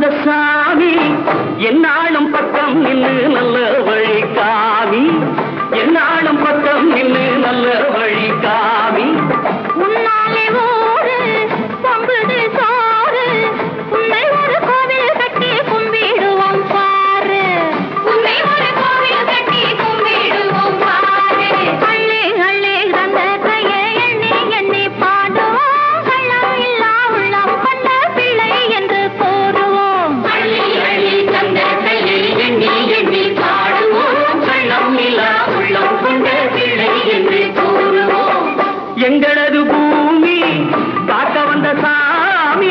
வந்த சாமி என்னாலும் பக்கம் நின்று நல்ல வழி காமி என்னாலும் பக்கம் நின்று நல்ல வழி காமி உன்னாலே ஊரு பொங்குது சோறு உன்னை ஒரு கோவில் கட்டி கும்பிடுவோம் பாரு உன்னை ஒரு கோவில் கட்டி கும்பிடுவோம் பாரு அள்ளி அள்ளி தந்த கையை எண்ணி எண்ணி பாடுவோம் கள்ளம் இல்லா உள்ளம் கொண்ட பிள்ளை என்று கூறுவோம் அள்ளி அள்ளி தந்த கையை எண்ணி எண்ணி பாடுவோம் கள்ளம் இல்லா உள்ளம் கொண்ட பிள்ளை என்று கூறுவோம் எங்களது பூமி காக்க வந்த சாமி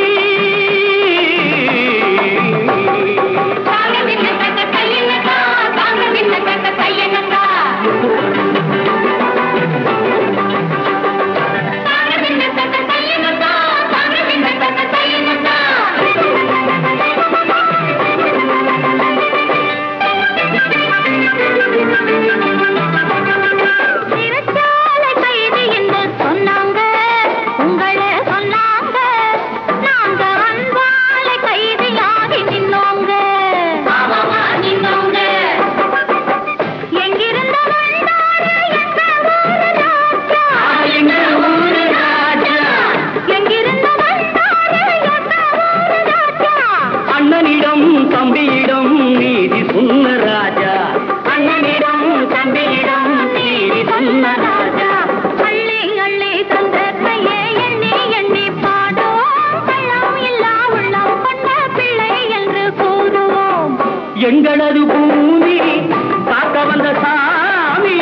தாங்க விண்ண கட்ட கையனக்கா தாங்க விண்ண கட்ட கையனக்கா தாங்க விண்ண கட்ட கையனக்கா தாங்க விண்ண கட்ட கையனக்கா சிறைச்சாலை கைதி என்று சொன்னாங்க உங்களை சொன்னாங்க நாங்க அன்பாலை கைதியாகி நின்னோங்க நின்னோங்க எங்கிருந்த வந்தாரு எங்க ஊரு ராஜா எங்கிருந்த வந்தாரு எங்க ஊரு ராஜா அண்ணனிடம் தம்பியிடம் நீதி சொன்ன ராஜா அண்ணனிடம் தம்பியிடம் நீதி சொன்ன ராஜா அள்ளி அள்ளி தந்த கையை எண்ணி எண்ணி பாடுவோம் கள்ளம் இல்லா உள்ளம் கொண்ட பிள்ளை என்று கூறுவோம் எங்களது பூமி காக்க வந்த சாமி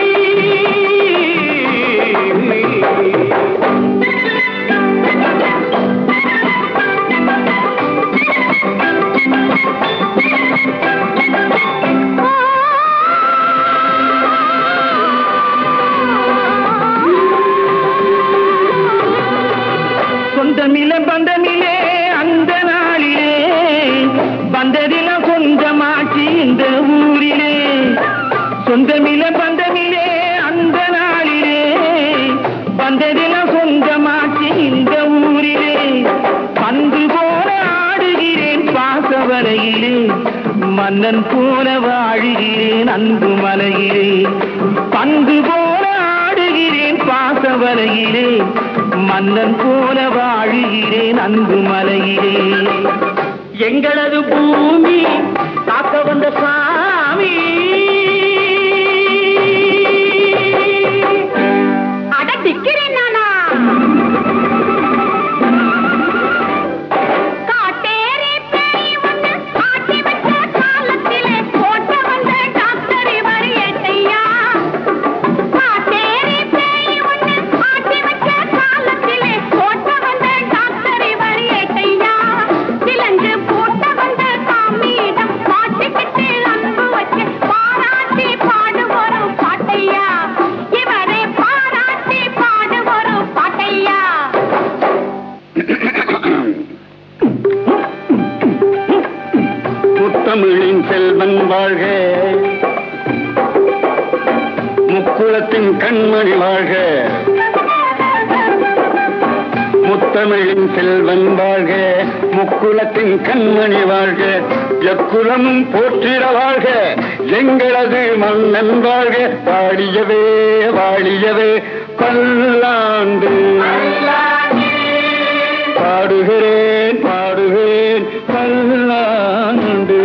சொந்தமில்ல பந்தமில்லே அந்த நாளிலே வந்ததினம் கொஞ்சமாச்சு இந்த ஊரிலே சொந்தமில்ல பந்தமில்லே அந்த நாளிலே வந்ததினம் சொந்தமாச்சு இந்த ஊரிலே பந்து போல ஆடுகிறேன் பாசவலையிலே மன்னன் போல வாழுகிறேன் அன்பு மலையிலே பந்து போல ஆடுகிறேன் பாசவலையிலே மன்னன் போல வாழுகிறேன் அன்பு மலையிலே எங்களது பூமி காக்க வந்த சாமி அட திக்கிறேன் நானா காட்டேரி பேய் ஒண்ணு ஆட்டி வச்ச காலத்திலே போட்ட வந்த டாக்டர் இவர் ஏட்டையா காட்டேரி பேய் ஒண்ணு ஆட்டி வச்ச காலத்திலே போட்ட வந்த டாக்டர் இவர் ஏட்டையா சிலஞ்சு போட்ட வந்த சாமியிடம் மாட்டிக்கிட்டு அன்பு வச்சு பாராட்டி பாடு வரும் பாட்டையா இவரே பாராட்டி பாடு வரும் பாட்டையா முத்தமிழின் செல்வன் வாழ்க முக்குளத்தின் கண்மணி வாழ்க முத்தமிழின் செல்வன் வாழ்க முக்குளத்தின் கண்மணி வாழ்க எக்குலமும் போற்றிட வாழ்க எங்களது மன்னன் வாழ்க வாழியவே வாழியவே பல்லாண்டு பாடுகிறேன் பாடுகிறேன் பல்லாண்டு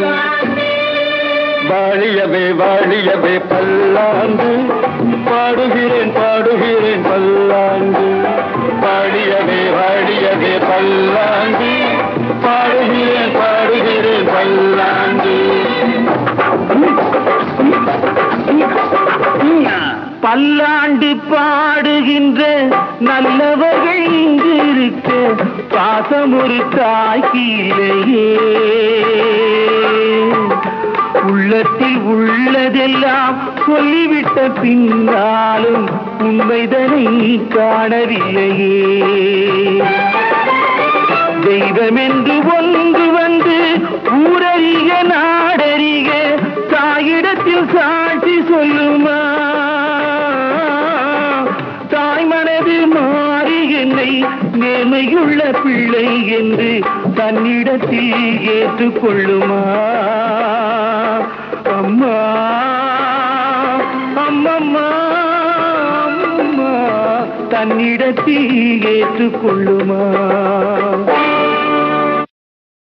வாழியவே வாழியவே பல்லாண்டு பாடுகிறேன் பாடுகிறேன் பல்லாண்டு வாழியவே வாழியவே பல்லாண்டு பாடுகிறேன் பாடுகிறேன் பல்லாண்டு பல்லாண்டு பாடுகின்ற நல்லவர்கள் இங்கு இருக்க பாசம் ஒரு தாய்க்கிலேயே உள்ளத்தில் உள்ளதெல்லாம் சொல்லிவிட்ட பின்னாலும் உண்மைதனை காணவில்லையே தெய்வமென்று ஒன்று வந்து ஊரறிக நாடறிக தாயிடத்தில் சாட்சி சொல்லுமா தாய் மனது மாறி என்னை நேர்மை உண்மையுள்ள பிள்ளை என்று தன்னிடத்தில் ஏற்றுக்கொள்ளுமா அம்மா அம்மம்மா அம்மா தன்னிடத்தில் ஏற்றுக்கொள்ளுமா